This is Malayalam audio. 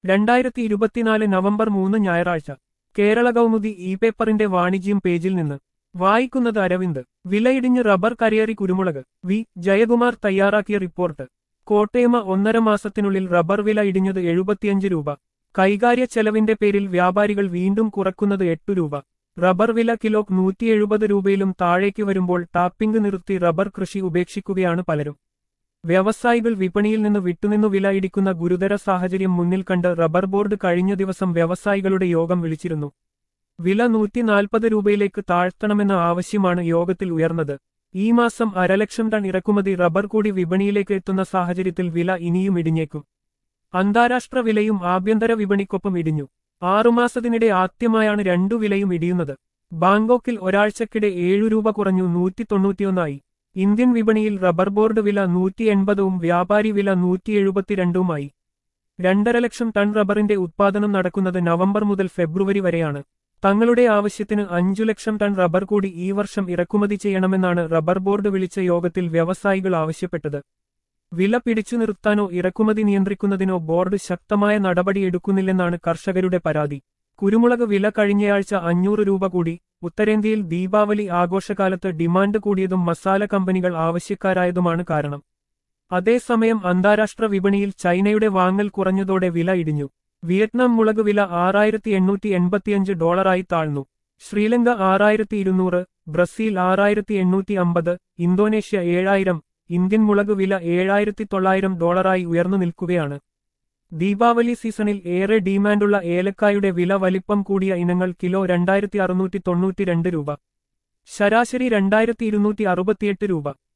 രണ്ടായിരത്തി ഇരുപത്തിനാല് നവംബർ മൂന്ന് ഞായറാഴ്ച കേരള കൗമുദി ഇ പേപ്പറിന്റെ വാണിജ്യം പേജിൽ നിന്ന് വായിക്കുന്നത് അരവിന്ദ് വിലയിടിഞ്ഞ് റബ്ബർ കരയേറി കുരുമുളക് വി ജയകുമാർ തയ്യാറാക്കിയ റിപ്പോർട്ട് കോട്ടയമ ഒന്നര മാസത്തിനുള്ളിൽ റബ്ബർ വില ഇടിഞ്ഞത് എഴുപത്തിയഞ്ച് രൂപ കൈകാര്യ ചെലവിന്റെ പേരിൽ വ്യാപാരികൾ വീണ്ടും കുറക്കുന്നത് എട്ടു രൂപ റബ്ബർ വില കിലോ നൂറ്റി എഴുപത് രൂപയിലും താഴേക്ക് വരുമ്പോൾ ടാപ്പിംഗ് നിർത്തി റബ്ബർ കൃഷി ഉപേക്ഷിക്കുകയാണ് പലരും വ്യവസായികൾ വിപണിയിൽ നിന്ന് വിട്ടുനിന്നു വില ഇടിക്കുന്ന ഗുരുതര സാഹചര്യം മുന്നിൽ കണ്ട് റബ്ബർ ബോർഡ് കഴിഞ്ഞ ദിവസം വ്യവസായികളുടെ യോഗം വിളിച്ചിരുന്നു വില നൂറ്റി നാൽപ്പത് രൂപയിലേക്ക് താഴ്ത്തണമെന്ന ആവശ്യമാണ് യോഗത്തിൽ ഉയർന്നത് ഈ മാസം അരലക്ഷം ടൺ ഇറക്കുമതി റബ്ബർ കൂടി വിപണിയിലേക്ക് എത്തുന്ന സാഹചര്യത്തിൽ വില ഇനിയും ഇടിഞ്ഞേക്കും അന്താരാഷ്ട്ര വിലയും ആഭ്യന്തര വിപണിക്കൊപ്പം ഇടിഞ്ഞു ആറുമാസത്തിനിടെ ആദ്യമായാണ് രണ്ടു വിലയും ഇടിയുന്നത് ബാങ്കോക്കിൽ ഒരാഴ്ചക്കിടെ ഏഴു രൂപ കുറഞ്ഞു നൂറ്റി തൊണ്ണൂറ്റിയൊന്നായി ഇന്ത്യൻ വിപണിയിൽ റബ്ബർ ബോർഡ് വില നൂറ്റി എൺപതും വ്യാപാരി വില നൂറ്റി എഴുപത്തിരണ്ടുമായി രണ്ടര ലക്ഷം ടൺ റബ്ബറിന്റെ ഉത്പാദനം നടക്കുന്നത് നവംബർ മുതൽ ഫെബ്രുവരി വരെയാണ് തങ്ങളുടെ ആവശ്യത്തിന് അഞ്ചു ലക്ഷം ടൺ റബ്ബർ കൂടി ഈ വർഷം ഇറക്കുമതി ചെയ്യണമെന്നാണ് റബ്ബർ ബോർഡ് വിളിച്ച യോഗത്തിൽ വ്യവസായികൾ ആവശ്യപ്പെട്ടത് വില പിടിച്ചു നിർത്താനോ ഇറക്കുമതി നിയന്ത്രിക്കുന്നതിനോ ബോർഡ് ശക്തമായ നടപടിയെടുക്കുന്നില്ലെന്നാണ് കർഷകരുടെ പരാതി കുരുമുളക് വില കഴിഞ്ഞയാഴ്ച അഞ്ഞൂറ് രൂപ കൂടി ഉത്തരേന്ത്യയിൽ ദീപാവലി ആഘോഷകാലത്ത് ഡിമാൻഡ് കൂടിയതും മസാല കമ്പനികൾ ആവശ്യക്കാരായതുമാണ് കാരണം അതേസമയം അന്താരാഷ്ട്ര വിപണിയിൽ ചൈനയുടെ വാങ്ങൽ കുറഞ്ഞതോടെ വില ഇടിഞ്ഞു വിയറ്റ്നാം മുളക് വില ആറായിരത്തി എണ്ണൂറ്റി എൺപത്തിയഞ്ച് ഡോളറായി താഴ്ന്നു ശ്രീലങ്ക ആറായിരത്തി ഇരുന്നൂറ് ബ്രസീൽ ആറായിരത്തി എണ്ണൂറ്റി അമ്പത് ഇന്തോനേഷ്യ ഏഴായിരം ഇന്ത്യൻ മുളക് വില ഏഴായിരത്തി തൊള്ളായിരം ഡോളറായി ഉയർന്നു നിൽക്കുകയാണ് ദീപാവലി സീസണിൽ ഏറെ ഡിമാൻഡുള്ള ഏലക്കായുടെ വില വലിപ്പം കൂടിയ ഇനങ്ങൾ കിലോ രണ്ടായിരത്തി അറുന്നൂറ്റി തൊണ്ണൂറ്റിരണ്ട് രൂപ ശരാശരി രണ്ടായിരത്തി ഇരുന്നൂറ്റി അറുപത്തിയെട്ട് രൂപ